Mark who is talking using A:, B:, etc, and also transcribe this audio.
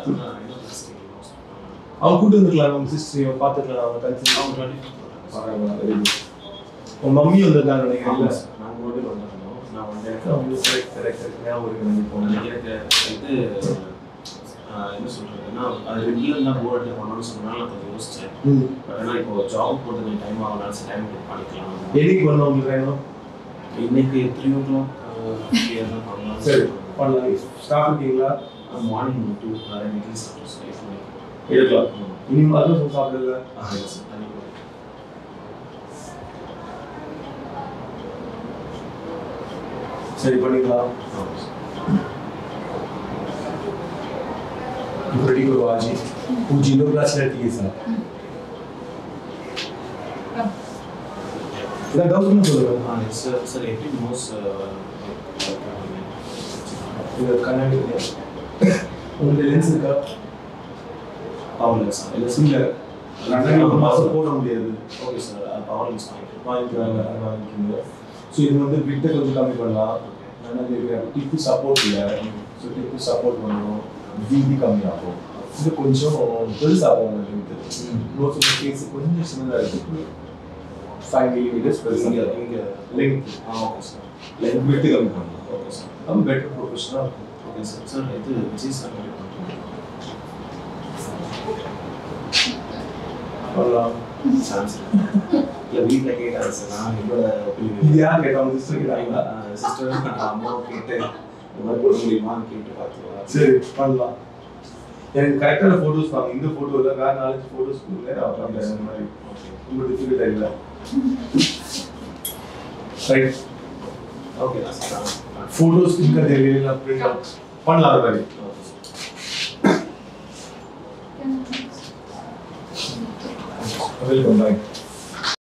A: அவங்க கூட்டு வந்துருக்கலாம் அவங்க சிஸ்டரையும் பார்த்துக்கலாம் அவங்க கன்சல்ட்
B: அவங்க டுவெண்ட்டி
A: பரவாயில்ல வெரி குட் உங்க மம்மி வந்திருக்காங்க நினைக்கிறேன்
B: நாங்கள் மூணு பேர் வந்திருந்தோம் நான் வந்து
A: அவங்க கரெக்ட் கரெக்ட் ஞாபகம் இருக்கு எனக்கு இப்போ
B: எனக்கு இது ஆஹ் என்ன சொல்றதுன்னா அது ரெகுலர் தான் போர்ட் பண்ணணும்னு சொன்னால நான் கொஞ்சம் யோசிச்சேன்
A: ம்.
B: பட் ஆனால் இப்போ ஜாப் போட்டு டைம் ஆகலாம் சரி டைம் பண்ணிக்கலாம்
A: என்னைக்கு பண்ண உங்களுக்கு வேணும்
B: இன்னைக்கு த்ரீ ஓ கிளாக் தான் பண்ணலாம்
A: சரி பண்ணலாம் ஸ்டாஃப் இருக்கீங்களா
B: மார்னிங் டூ இட்லி சாப்பிட்டு
A: எடுக்கலாம் இனிமே அதுவும் சாப்பிடல
B: தண்ணி
A: சரி பண்ணிக்கலாம் रेडी करो आज ही वो जीनो क्लास रहती है सर इधर डाउट नहीं बोलेगा
B: சார் சார் எப்படி மோஸ்
A: इधर कनेक्ट है உங்க லென்ஸ் இருக்கா
B: பவர் சார் இல்லை
A: இல்ல ரெண்டாயிரம் ஒரு மாசம் போட முடியாது
B: ஓகே சார் பவர் லென்ஸ் வாங்கிக்கிறேன்
A: வாங்கிக்கிறாங்க அது வாங்கிக்கோங்க ஸோ இது வந்து பிட்டை கொஞ்சம் கம்மி பண்ணலாம் ஏன்னா இது டிப்பு சப்போர்ட் இல்லை ஸோ டிப்பு சப்போர்ட் பண்ணணும் விதி கம்மியாகும் இது கொஞ்சம் பெருசாகும் உங்களுக்கு நோட்ஸ் கேஸ் கொஞ்சம் சின்னதாக இருக்கு ஃபைவ் மில்லிமீட்டர்ஸ்
B: இங்கே
A: பெருசாக
B: இங்கே
A: லெங்க்
B: ஆ ஓகே சார்
A: லெங்க் விட்டு கம்மி பண்ணலாம்
B: ஓகே சார்
A: அது பெட்டர் ப்ரொஃபஷனாக இருக்கும்
B: ஓகே சார் சார் இது விஜய் சார் மாதிரி பண்ணுறேன்
A: பண்ணலாம்
B: சான்ஸ் இல்லை வீட்டில் கேட்டாங்க சார் நான் என்னோட
A: இது
B: opinion.
A: யார் கேட்டாங்க சிஸ்டர் கேட்டாங்களா
B: ஆஹ் சிஸ்டர் அம்மாவை கேட்டு இந்த மாதிரி போட முடியுமான்னு கேட்டு பார்த்துக்கலாம்
A: சரி பண்ணலாம் எனக்கு கரெக்டான ஃபோட்டோஸ் வாங்க இந்த ஃபோட்டோ இல்லை வேற நாலஞ்சு ஃபோட்டோஸ் கொடுங்க நான் பண்ணுறேன் இந்த மாதிரி
B: ஓகே
A: ரொம்ப டிஃபிகல்ட்டாக இல்லை ரைட்
B: ஓகே சார்
A: ஃபோட்டோஸ் இருக்க தெரியல பிரிண்ட் அவுட் பண்ணலாம் அது மாதிரி வெல்கம் பாய்